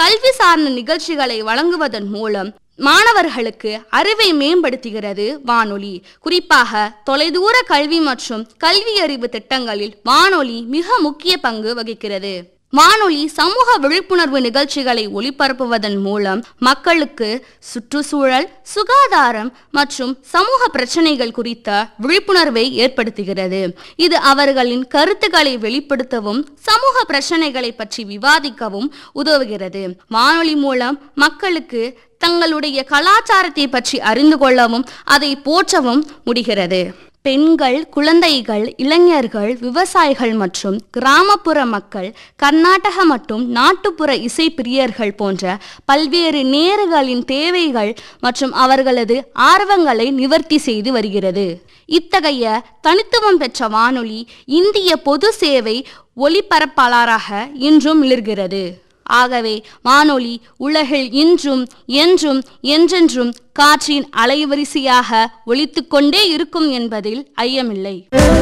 கல்வி சார்ந்த நிகழ்ச்சிகளை வழங்குவதன் மூலம் மாணவர்களுக்கு அறிவை மேம்படுத்துகிறது வானொலி குறிப்பாக தொலைதூர கல்வி மற்றும் கல்வி அறிவு திட்டங்களில் வானொலி மிக முக்கிய பங்கு வகிக்கிறது வானொலி சமூக விழிப்புணர்வு நிகழ்ச்சிகளை ஒளிபரப்புவதன் மூலம் மக்களுக்கு சுற்றுச்சூழல் சுகாதாரம் மற்றும் சமூக பிரச்சனைகள் குறித்த விழிப்புணர்வை ஏற்படுத்துகிறது இது அவர்களின் கருத்துக்களை வெளிப்படுத்தவும் சமூக பிரச்சனைகளை பற்றி விவாதிக்கவும் உதவுகிறது வானொலி மூலம் மக்களுக்கு தங்களுடைய கலாச்சாரத்தை பற்றி அறிந்து கொள்ளவும் அதை போற்றவும் முடிகிறது பெண்கள் குழந்தைகள் இளைஞர்கள் விவசாயிகள் மற்றும் கிராமப்புற மக்கள் கர்நாடக மற்றும் நாட்டுப்புற இசை பிரியர்கள் போன்ற பல்வேறு நேர்களின் தேவைகள் மற்றும் அவர்களது ஆர்வங்களை நிவர்த்தி செய்து வருகிறது இத்தகைய தனித்துவம் பெற்ற வானொலி இந்திய பொது சேவை ஒளிபரப்பாளராக இன்றும் மிளர்கிறது ஆகவே வானொலி உலகில் இன்றும் என்றும் என்றென்றும் காற்றின் அலைவரிசையாக ஒலித்துக் கொண்டே இருக்கும் என்பதில் ஐயமில்லை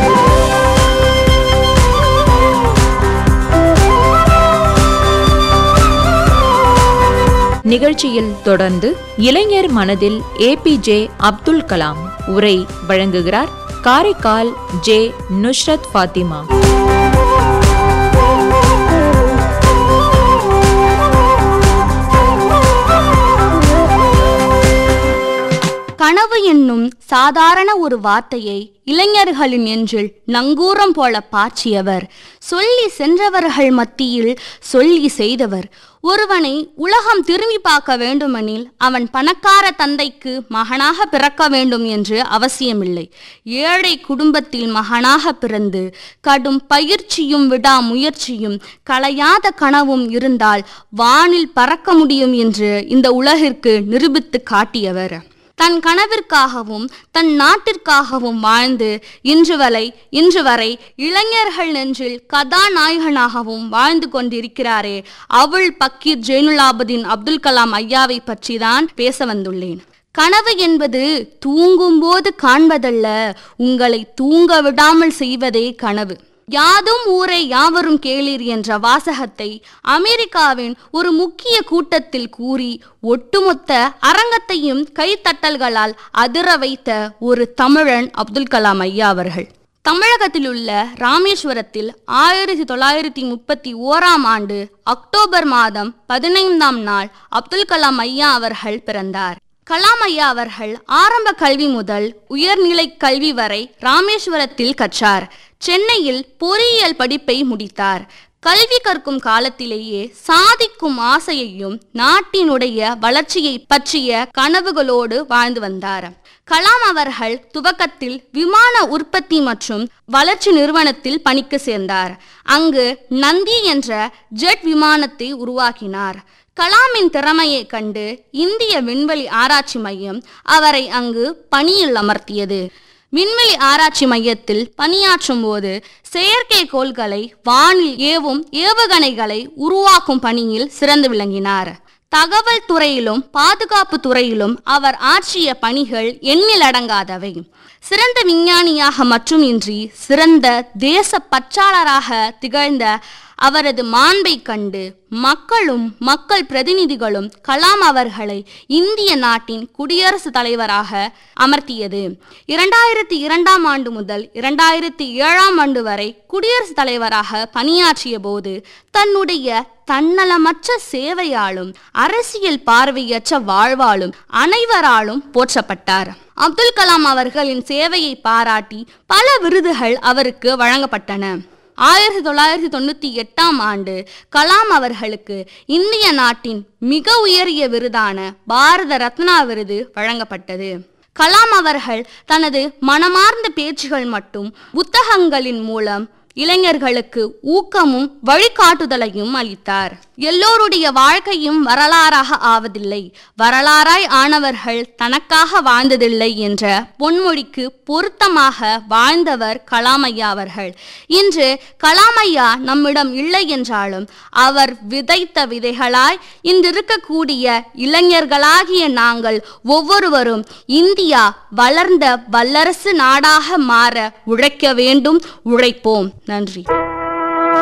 நிகழ்ச்சியில் தொடர்ந்து இளைஞர் மனதில் ஏபிஜே அப்துல் கலாம் உரை வழங்குகிறார் காரைக்கால் ஜே நுஷ்ரத் ஃபாத்திமா கனவு என்னும் சாதாரண ஒரு வார்த்தையை இளைஞர்களின் நெஞ்சில் நங்கூரம் போல பாய்ச்சியவர் சொல்லி சென்றவர்கள் மத்தியில் சொல்லி செய்தவர் ஒருவனை உலகம் திரும்பி பார்க்க வேண்டுமெனில் அவன் பணக்கார தந்தைக்கு மகனாக பிறக்க வேண்டும் என்று அவசியமில்லை ஏழை குடும்பத்தில் மகனாக பிறந்து கடும் பயிற்சியும் விடாமுயற்சியும் களையாத கனவும் இருந்தால் வானில் பறக்க முடியும் என்று இந்த உலகிற்கு நிரூபித்து காட்டியவர் தன் கனவிற்காகவும் தன் நாட்டிற்காகவும் வாழ்ந்து இன்று வரை இன்று வரை இளைஞர்கள் நெஞ்சில் கதாநாயகனாகவும் வாழ்ந்து கொண்டிருக்கிறாரே அவள் பக்கீர் ஜெயினுலாபுதீன் அப்துல் கலாம் ஐயாவை பற்றி தான் பேச வந்துள்ளேன் கனவு என்பது தூங்கும்போது காண்பதல்ல உங்களை தூங்க விடாமல் செய்வதே கனவு யாதும் ஊரை யாவரும் கேளீர் என்ற வாசகத்தை அமெரிக்காவின் ஒரு முக்கிய கூட்டத்தில் கூறி ஒட்டுமொத்த அரங்கத்தையும் கைத்தட்டல்களால் அதிர வைத்த ஒரு தமிழன் அப்துல் கலாம் ஐயா அவர்கள் தமிழகத்தில் உள்ள ராமேஸ்வரத்தில் ஆயிரத்தி தொள்ளாயிரத்தி முப்பத்தி ஓராம் ஆண்டு அக்டோபர் மாதம் பதினைந்தாம் நாள் அப்துல் கலாம் ஐயா அவர்கள் பிறந்தார் கலாம் ஐயா அவர்கள் ஆரம்ப கல்வி முதல் உயர்நிலை கல்வி வரை ராமேஸ்வரத்தில் கற்றார் சென்னையில் பொறியியல் படிப்பை முடித்தார் கல்வி கற்கும் காலத்திலேயே சாதிக்கும் ஆசையையும் நாட்டினுடைய வளர்ச்சியை பற்றிய கனவுகளோடு வாழ்ந்து வந்தார் கலாம் அவர்கள் துவக்கத்தில் விமான உற்பத்தி மற்றும் வளர்ச்சி நிறுவனத்தில் பணிக்கு சேர்ந்தார் அங்கு நந்தி என்ற ஜெட் விமானத்தை உருவாக்கினார் கலாமின் திறமையை கண்டு இந்திய விண்வெளி ஆராய்ச்சி மையம் அவரை அங்கு பணியில் அமர்த்தியது விண்வெளி ஆராய்ச்சி மையத்தில் பணியாற்றும் போது செயற்கைக்கோள்களை வானில் ஏவும் ஏவுகணைகளை உருவாக்கும் பணியில் சிறந்து விளங்கினார் தகவல் துறையிலும் பாதுகாப்பு துறையிலும் அவர் ஆற்றிய பணிகள் எண்ணிலடங்காதவை சிறந்த விஞ்ஞானியாக மட்டுமின்றி சிறந்த தேச பற்றாளராக திகழ்ந்த அவரது மாண்பை கண்டு மக்களும் மக்கள் பிரதிநிதிகளும் கலாம் அவர்களை இந்திய நாட்டின் குடியரசுத் தலைவராக அமர்த்தியது இரண்டாயிரத்தி இரண்டாம் ஆண்டு முதல் இரண்டாயிரத்தி ஏழாம் ஆண்டு வரை குடியரசுத் தலைவராக பணியாற்றிய போது தன்னுடைய தன்னலமற்ற சேவையாலும் அரசியல் பார்வையற்ற வாழ்வாலும் அனைவராலும் போற்றப்பட்டார் அப்துல் கலாம் அவர்களின் சேவையை பாராட்டி பல விருதுகள் அவருக்கு வழங்கப்பட்டன ஆயிரத்தி தொள்ளாயிரத்தி தொண்ணூற்றி எட்டாம் ஆண்டு கலாம் அவர்களுக்கு இந்திய நாட்டின் மிக உயரிய விருதான பாரத ரத்னா விருது வழங்கப்பட்டது கலாம் அவர்கள் தனது மனமார்ந்த பேச்சுகள் மற்றும் புத்தகங்களின் மூலம் இளைஞர்களுக்கு ஊக்கமும் வழிகாட்டுதலையும் அளித்தார் எல்லோருடைய வாழ்க்கையும் வரலாறாக ஆவதில்லை வரலாறாய் ஆனவர்கள் தனக்காக வாழ்ந்ததில்லை என்ற பொன்மொழிக்கு பொருத்தமாக வாழ்ந்தவர் கலாமையா அவர்கள் இன்று கலாமையா நம்மிடம் இல்லை என்றாலும் அவர் விதைத்த விதைகளாய் இன்றிருக்கக்கூடிய இளைஞர்களாகிய நாங்கள் ஒவ்வொருவரும் இந்தியா வளர்ந்த வல்லரசு நாடாக மாற உழைக்க வேண்டும் உழைப்போம் நன்றி